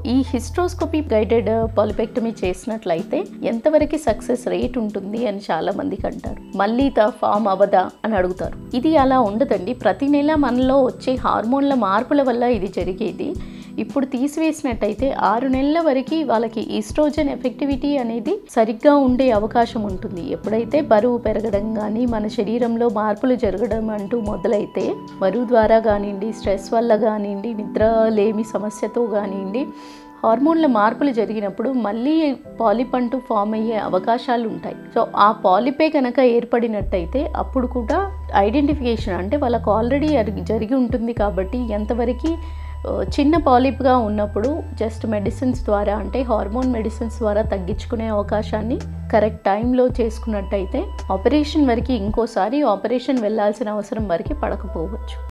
ఈ hysteroscopy guided polypectomy చేసినట్లయితే ఎంతవరకు సక్సెస్ రేట్ ఉంటుంది అని చాలా మందికి అంటారు మళ్ళీ త ఫామ్ అవ్వదా అని అడుగుతారు ఇది అలా ఉండదండి ప్రతి నెల మనలో వచ్చే హార్మోన్ల మార్పుల వల్ల ఇది జరిగేది ఇప్పుడు తీసివేసినట్టయితే ఆరు నెలల వరకు వాళ్ళకి ఈస్ట్రోజన్ ఎఫెక్టివిటీ అనేది సరిగ్గా ఉండే అవకాశం ఉంటుంది ఎప్పుడైతే బరువు పెరగడం కానీ మన శరీరంలో మార్పులు జరగడం అంటూ మొదలైతే బరువు ద్వారా కానివ్వండి స్ట్రెస్ వల్ల కానివ్వండి నిద్ర లేమి సమస్యతో కానివ్వండి హార్మోన్ల మార్పులు జరిగినప్పుడు మళ్ళీ పాలిప్ అంటూ ఫామ్ అయ్యే అవకాశాలు ఉంటాయి సో ఆ పాలిపే కనుక ఏర్పడినట్టయితే అప్పుడు కూడా ఐడెంటిఫికేషన్ అంటే వాళ్ళకు ఆల్రెడీ జరిగి ఉంటుంది కాబట్టి ఎంతవరకు చిన్న పాలిప్గా ఉన్నప్పుడు జస్ట్ మెడిసిన్స్ ద్వారా అంటే హార్మోన్ మెడిసిన్స్ ద్వారా తగ్గించుకునే అవకాశాన్ని కరెక్ట్ టైంలో చేసుకున్నట్టయితే ఆపరేషన్ వరకు ఇంకోసారి ఆపరేషన్ వెళ్ళాల్సిన అవసరం వరకు పడకపోవచ్చు